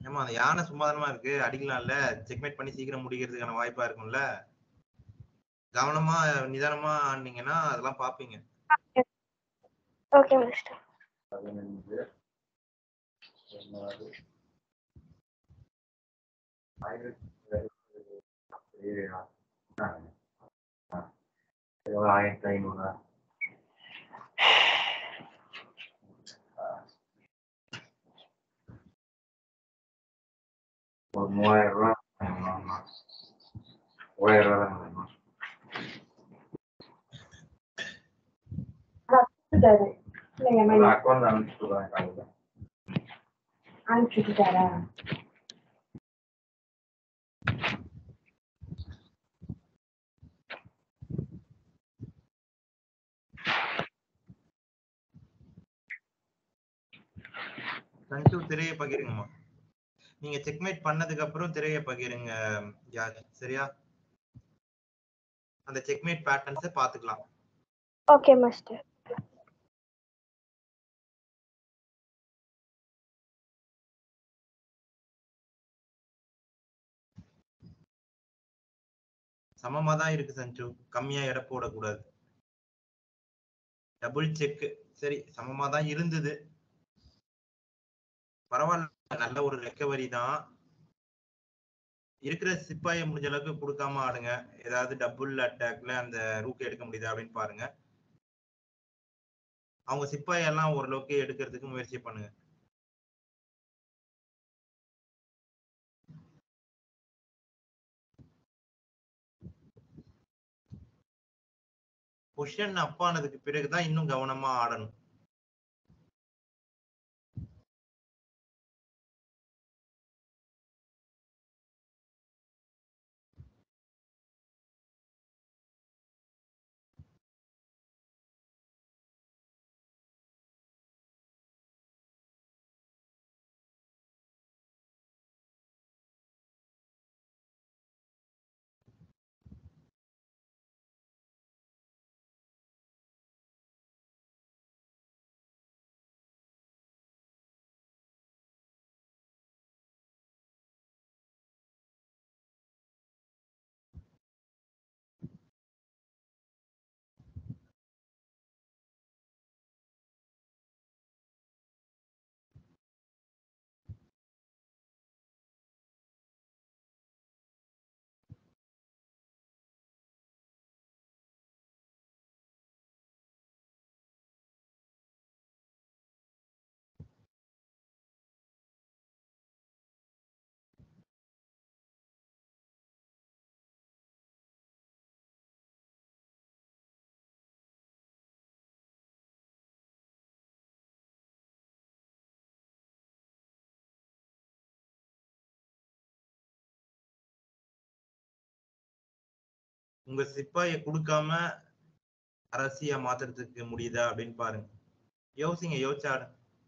ஏமா அந்த யானை சும்மாதானமா இருக்கு அடிக்கலாம்ல செக்மேட் பண்ணி சீக்கிரம் முடிக்கிறதுக்கான வாய்ப்பா இருக்கும்ல கவனமா நிதானமா ஆனீங்கன்னா அதெல்லாம் பாப்பீங்க ஓகே மாஸ்டர் பதினஞ்சு பதினாறு ஆயிரத்தி ஆயிரத்தி ஐநூறா ஒரு மூவாயிரம் ரூபா ஆமா. மூவாயிரம் ரூபா தான் வேணும். கொடுத்துட்டாரு இல்லைங்க ஒரு அக்கௌண்ட் அனுப்பிச்சு விடுறேன் காலையில அனுப்பிச்சுட்டாரா சஞ்சு திரையை பகிருங்கம்மா நீங்க செக்மேட் பண்ணதுக்கு அப்புறம் திரையை பகிருங்க யாரு சரியா அந்த செக்மேட் பேட்டர்ன்ஸை பாத்துக்கலாம் ஓகே மாஸ்டர் சமமா தான் இருக்கு சஞ்சு கம்மியா எடை போடக்கூடாது டபுள் செக் சரி சமமா தான் இருந்தது பரவாயில்ல நல்ல ஒரு ரெக்கவரி தான் இருக்கிற சிப்பாயை முடிஞ்ச அளவுக்கு கொடுக்காம ஆடுங்க ஏதாவது டபுள் அட்டாக்ல அந்த ரூக் எடுக்க முடியுதா அப்படின்னு பாருங்க அவங்க சிப்பாயெல்லாம் ஓரளவுக்கு எடுக்கிறதுக்கு முயற்சி பண்ணுங்க பொசிஷன் அப் ஆனதுக்கு பிறகுதான் இன்னும் கவனமா ஆடணும் உங்க சிப்பாயை கொடுக்காம அரசியா மாத்துறதுக்கு முடியுதா அப்படின்னு பாருங்க யோசிங்க யோசிச்சாடு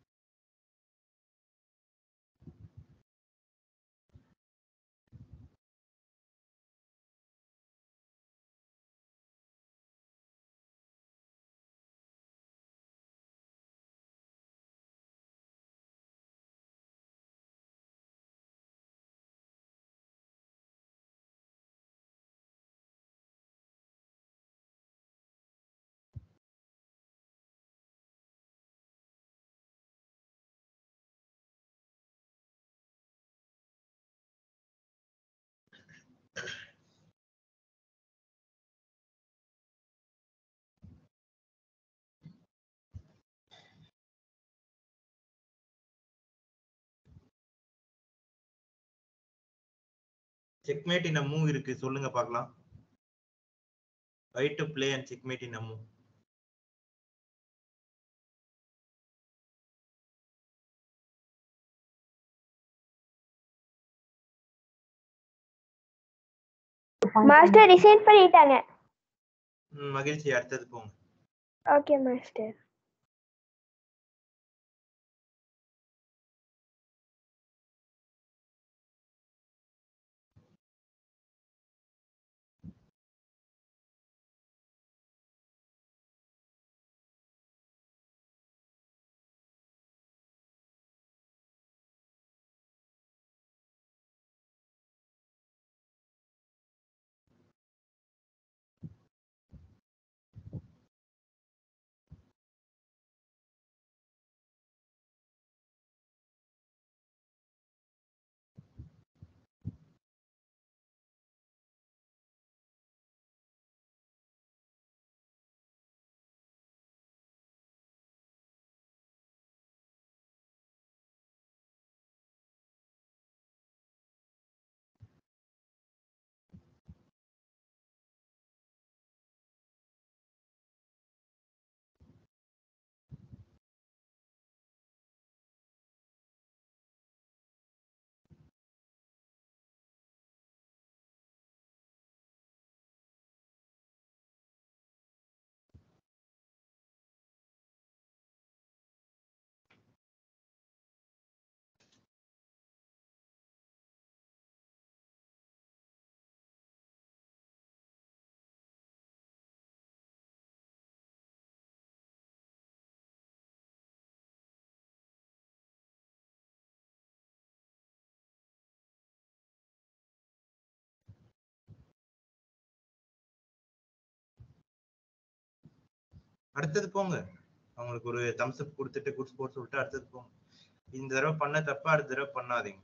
செக்மேட் இன் மூவ் இருக்கு சொல்லுங்க பார்க்கலாம் white to play and checkmate in move master resign பண்ணிட்டாங்க மகிழ்ச்சி அடுத்தது போங்க ஓகே மாஸ்டர் அடுத்தது போங்க அவங்களுக்கு ஒரு தம்ஸ் அப் கொடுத்துட்டு குட் ஸ்போர்ட்ஸ் விட்டு அடுத்தது போங்க இந்த தடவை பண்ண தப்ப அடுத்த தடவை பண்ணாதீங்க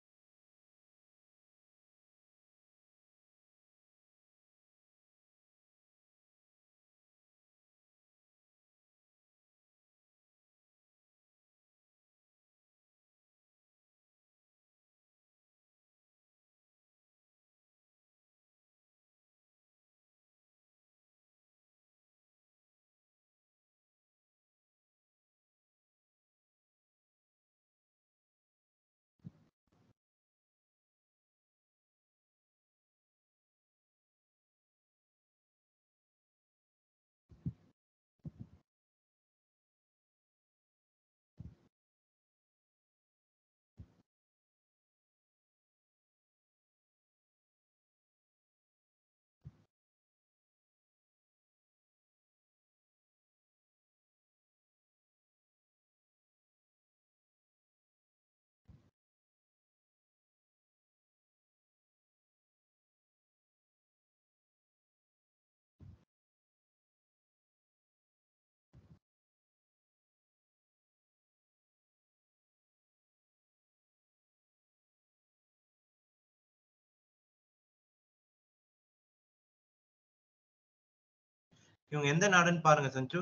இவங்க எந்த நாடுன்னு பாருங்க சஞ்சு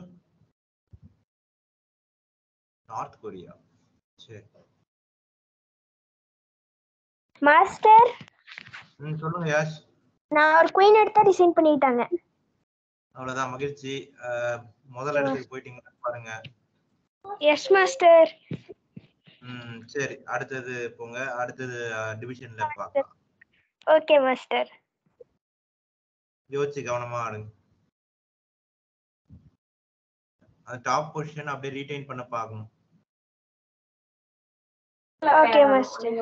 நார்த் கொரியா சரி மாஸ்டர் ம் சொல்லுங்க யாஷ் நான் ஒரு குயின் எடுத்தா ரிசைன் பண்ணிட்டாங்க அவ்வளவுதான் மகிழ்ச்சி அஹ், முதல் இடத்துக்கு போயிட்டீங்க பாருங்க எஸ் மாஸ்டர் ம் சரி அடுத்தது போங்க அடுத்தது டிவிஷன்ல பார்க்கலாம் ஓகே மாஸ்டர் யோசிச்சு கவனமா ஆடுங்க அந்த டாப் பொசிஷன் அப்படியே ரீடைன் பண்ண பார்க்கணும் ஓகே மாஸ்டர்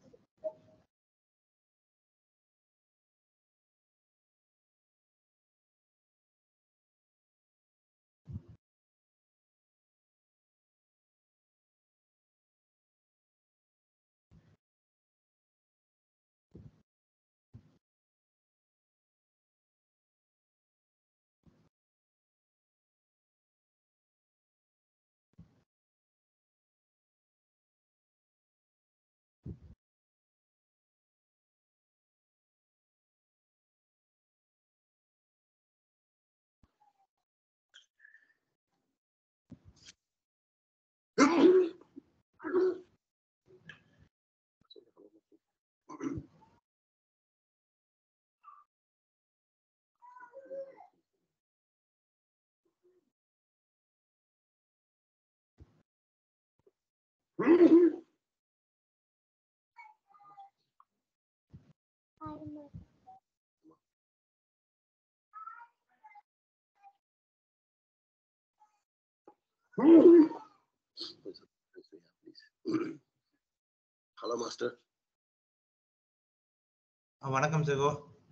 ஹலோ மாஸ்டர் அஹ், வணக்கம் சகோ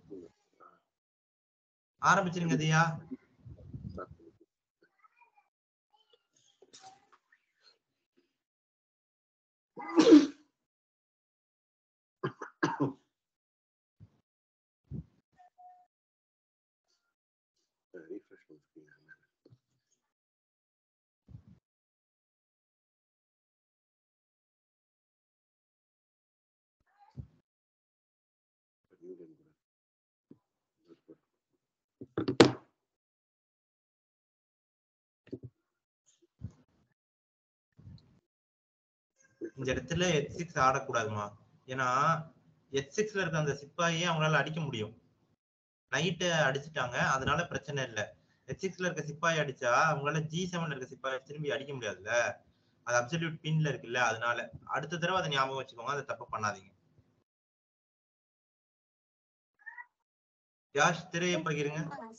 ஆரம்பிச்சிருங்க தியா ரீஃப்ரெஷ் பண்ணுறீங்க இந்த இடத்துல எச் சிக்ஸ் ஆடக்கூடாதுமா ஏன்னா எச் சிக்ஸ்ல இருக்க அந்த சிப்பாயே அவங்களால அடிக்க முடியும் நைட்டு அடிச்சுட்டாங்க அதனால பிரச்சனை இல்ல எச் சிக்ஸ்ல இருக்க சிப்பாய் அடிச்சா அவங்களால ஜி செவன்ல இருக்க சிப்பாயை திரும்பி அடிக்க முடியாதுல்ல அது அப்சல்யூட் பின்ல இருக்குல்ல அதனால அடுத்த தடவை அதை ஞாபகம் வச்சுக்கோங்க அதை தப்பு பண்ணாதீங்க யாஷ் திரையை பகிருங்க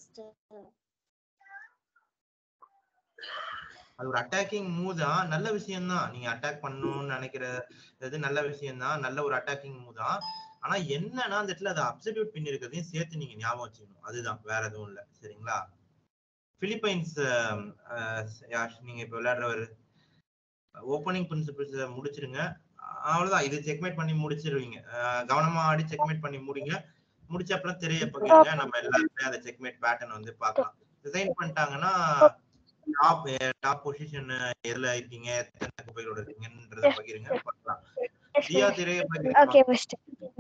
அது ஒரு அட்டாக்கிங் மூவ் தான் நல்ல விஷயம் தான் நீங்க அட்டாக் பண்ணணும்னு நினைக்கிற இது நல்ல விஷயம் தான் நல்ல ஒரு அட்டாக்கிங் மூவ் தான் ஆனா என்னன்னா அந்த இடத்துல அது அப்சல்யூட் பின் இருக்கிறதையும் சேர்த்து நீங்க ஞாபகம் வச்சுக்கணும் அதுதான் வேற எதுவும் இல்ல சரிங்களா பிலிப்பைன்ஸ் யாஷ் நீங்க இப்ப விளையாடுறவர் ஓப்பனிங் பிரின்சிபிள்ஸ் முடிச்சிருங்க அவ்வளவுதான் இது செக்மேட் பண்ணி முடிச்சிருவீங்க அஹ் கவனமா ஆடி செக்மேட் பண்ணி முடிங்க முடிச்ச அப்புறம் திரைய பகிருங்க நம்ம எல்லாருமே அந்த செக்மேட் பேட்டர்ன் வந்து பார்க்கலாம் டிசைன் பண்ணிட்டாங்கன்னா டாப் டாப் பொசிஷன் எதுல இருக்கீங்க எத்தனை குப்பைகளோட இருக்கீங்கன்றத பகிருங்க பார்க்கலாம் Yes, தியா master. திரைய Okay, master.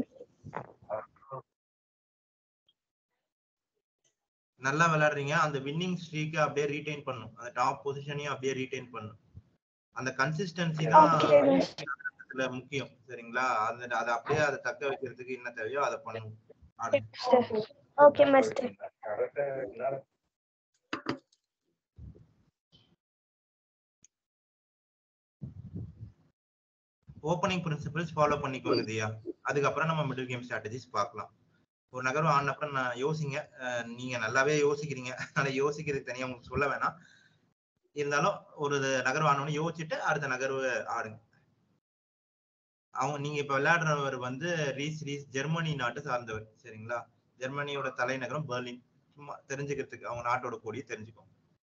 நல்லா விளையாடுறீங்க அந்த வின்னிங் ஸ்ட்ரீக் அப்படியே ரீடைன் பண்ணும் அந்த டாப் பொசிஷனையும் அப்படியே ரீடைன் பண்ணும் அந்த கன்சிஸ்டன்சி தான் Okay, master. இதுல முக்கியம் சரிங்களா அந்த அதை அப்படியே அதை தக்க வைக்கிறதுக்கு என்ன தேவையோ அதை பண்ணும் ஆடுங்க. Master. Okay, master. Opening principles follow பண்ணிக்கோங்க தியா அதுக்கப்புறம் நம்ம மிடில் கேம் ஸ்ட்ராட்டஜிஸ் பார்க்கலாம் ஒரு நகர்வு ஆனப்புறம் நான் யோசிங்க அஹ் நீங்க நல்லாவே யோசிக்கிறீங்க அதனால யோசிக்கிறதுக்கு தனியா உங்களுக்கு சொல்ல வேணாம் இருந்தாலும் ஒரு நகர்வு ஆனவனு யோசிச்சுட்டு அடுத்த நகர்வு ஆடுங்க அவங்க நீங்க இப்ப விளையாடுறவர் வந்து ரீஸ் ரீஸ் ஜெர்மனி நாட்டு சார்ந்தவர் சரிங்களா ஜெர்மனியோட தலைநகரம் பெர்லின் சும்மா தெரிஞ்சுக்கிறதுக்கு அவங்க நாட்டோட கொடியை தெரிஞ்சுக்கோங்க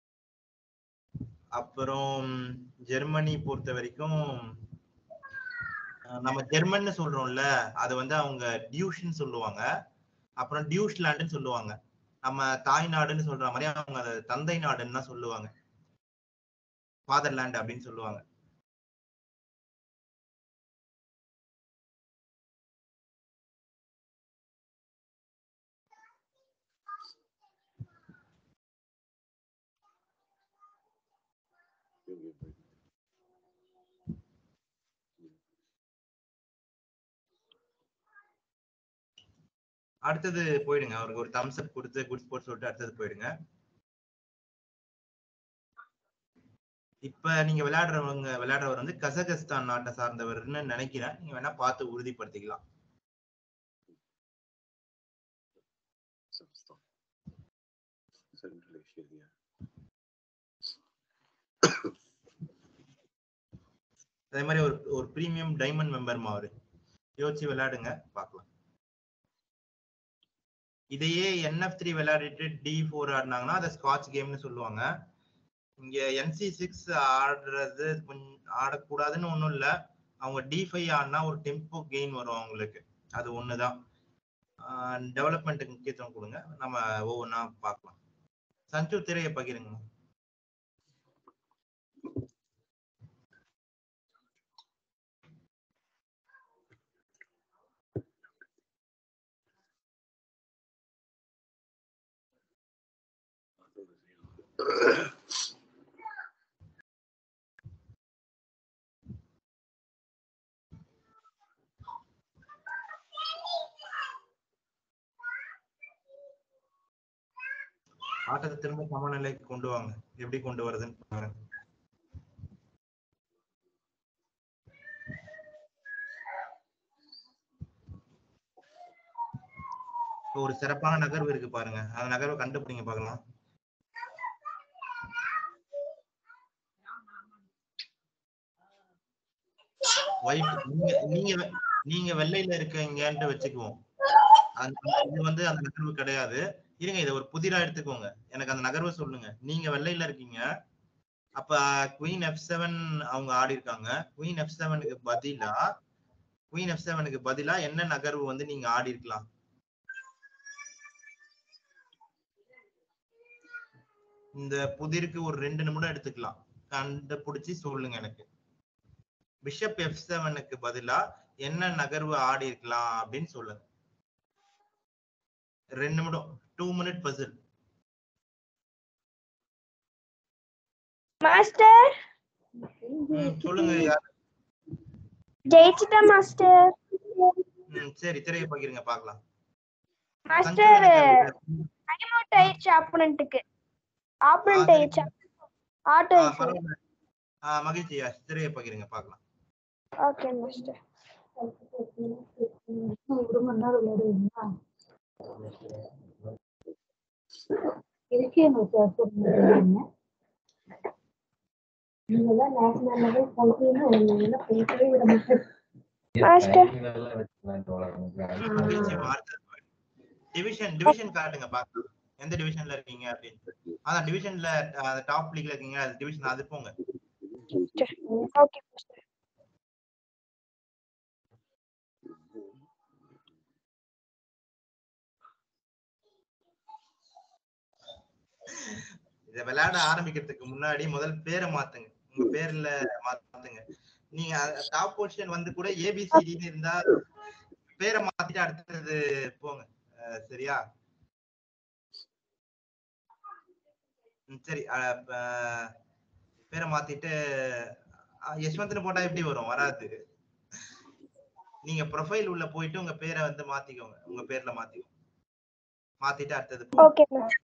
அப்புறம் ஜெர்மனி பொறுத்த வரைக்கும் அஹ் நம்ம ஜெர்மன்னு சொல்றோம்ல அது வந்து அவங்க டியூஷன் சொல்லுவாங்க அப்புறம் டியூஷ்லாண்டுன்னு சொல்லுவாங்க நம்ம தாய் நாடுன்னு சொல்ற மாதிரி அவங்க அதை தந்தை நாடுன்னு தான் சொல்லுவாங்க ஃபாதர்லேண்ட் அப்படின்னு சொல்லுவாங்க You'll get break. அடுத்தது போயிடுங்க அவருக்கு ஒரு தம்ஸ் அப் கொடுத்து குட் ஸ்போர்ட்ஸ் சொல்லிட்டு அடுத்தது போயிடுங்க இப்ப நீங்க விளையாடுறவங்க விளையாடுறவர் வந்து கசகஸ்தான் நாட்டை சார்ந்தவர்னு நினைக்கிறேன் நீங்க வேணா பார்த்து உறுதிப்படுத்திக்கலாம் Some stuff. Central Asia, yeah. அதே மாதிரி ஒரு ஒரு பிரீமியம் டைமண்ட் மெம்பர் அவரு யோசிச்சு விளையாடுங்க பார்க்கலாம் இதையே என்எஃப் த்ரீ விளையாடிட்டு டி ஃபோர் ஆடினாங்கன்னா அதை ஸ்காட்ச் கேம்னு சொல்லுவாங்க இங்க என்சி சிக்ஸ் ஆடுறது கொஞ்சம் ஆடக்கூடாதுன்னு ஒன்றும் இல்லை அவங்க டி ஃபைவ் ஆடினா ஒரு டெம்போ கெயின் வரும் அவங்களுக்கு அது ஒண்ணுதான் டெவலப்மெண்ட்டுக்கு முக்கியத்துவம் கொடுங்க நம்ம ஒவ்வொன்றா பார்க்கலாம் சஞ்சு திரையை பகிருங்க ஆட்டத்தை திரும்ப சமநிலைக்கு கொண்டு வாங்க எப்படி கொண்டு வருதுன்னு பாருங்க இப்போ ஒரு சிறப்பான நகர்வு இருக்கு பாருங்க அந்த நகர்வை கண்டுபிடிங்க பார்க்கலாம் ஒய்ஃப் நீங்க நீங்க வெ- நீங்க வெள்ளையில இருக்கீங்கன்ட்டு வச்சுக்குவோம் அந்த- இது வந்து அந்த நகர்வு கிடையாது இருங்க இதை ஒரு புதிரா எடுத்துக்கோங்க எனக்கு அந்த நகர்வை சொல்லுங்க நீங்க வெள்ளையில இருக்கீங்க அப்ப குயின் எஃப் செவன் அவங்க ஆடி இருக்காங்க குயின் எஃப் செவனுக்கு பதிலா குயின் எஃப் செவனுக்கு பதிலா என்ன நகர்வு வந்து நீங்க ஆடி இருக்கலாம் இந்த புதிருக்கு ஒரு ரெண்டு நிமிடம் எடுத்துக்கலாம் கண்டுபிடிச்சு சொல்லுங்க எனக்கு பிஷப் எஃப் செவனுக்கு பதிலா என்ன நகர்வு ஆடி இருக்கலாம் அப்படின்னு சொல்லுங்க ரெண்டு நிமிடம் டூ மினிட் பசில் மாஸ்டர் சொல்லுங்க யார் ஜெயிச்சிட்டேன் மாஸ்டர் ம், சரி திரையை பகிருங்க பார்க்கலாம் மாஸ்டர் சஞ்சய் டைம் அவுட் ஆயிடுச்சு ஆப்போனண்ட்டுக்கு ஆப்போனண்ட் சரி. ஆயிடுச்சு ஆட்டோ ஆ, பரவாயில்ல. ஆ, மகிழ்ச்சி யாஷ் திரையை பகிருங்க பார்க்கலாம் ஓகே மாஸ்டர் ஒரு மணி நேரம் விளையாடுவீங்களா இருக்கே சொல்லுங்க நீங்க தான் நேஷனல் லெவல் போயிட்டீங்க உங்களை பேசவே விட மாட்டேன் மாஸ்டர் மகிழ்ச்சி வார்த்தை டிவிஷன் டிவிஷன் காட்டுங்க பார்க்கலாம் எந்த டிவிஷன்ல இருக்கீங்க அப்படின்னு அதான் டிவிஷன்ல டாப் லீக்ல இருக்கீங்க அது டிவிஷன் அது போங்க ஓகே மாஸ்டர் இத விளையாட ஆரம்பிக்கிறதுக்கு முன்னாடி முதல் பேரை மாத்துங்க உங்க பேர்ல மாத்துங்க நீங்க டாப் பொசிஷன் வந்து கூட ஏபிசிடின்னு இருந்தா பேரை மாத்திட்டு அடுத்தது போங்க அஹ் சரியா ம், சரி அஹ் ப- பேரை மாத்திட்டு அஹ் யஷ்வந்த்னு போட்டா எப்படி வரும் வராது நீங்க ப்ரொஃபைல் உள்ள போயிட்டு உங்க பேரை வந்து மாத்திக்கோங்க உங்க பேர்ல மாத்திக்கோங்க மாத்திட்டு அடுத்தது போங்க ஓகே மேம்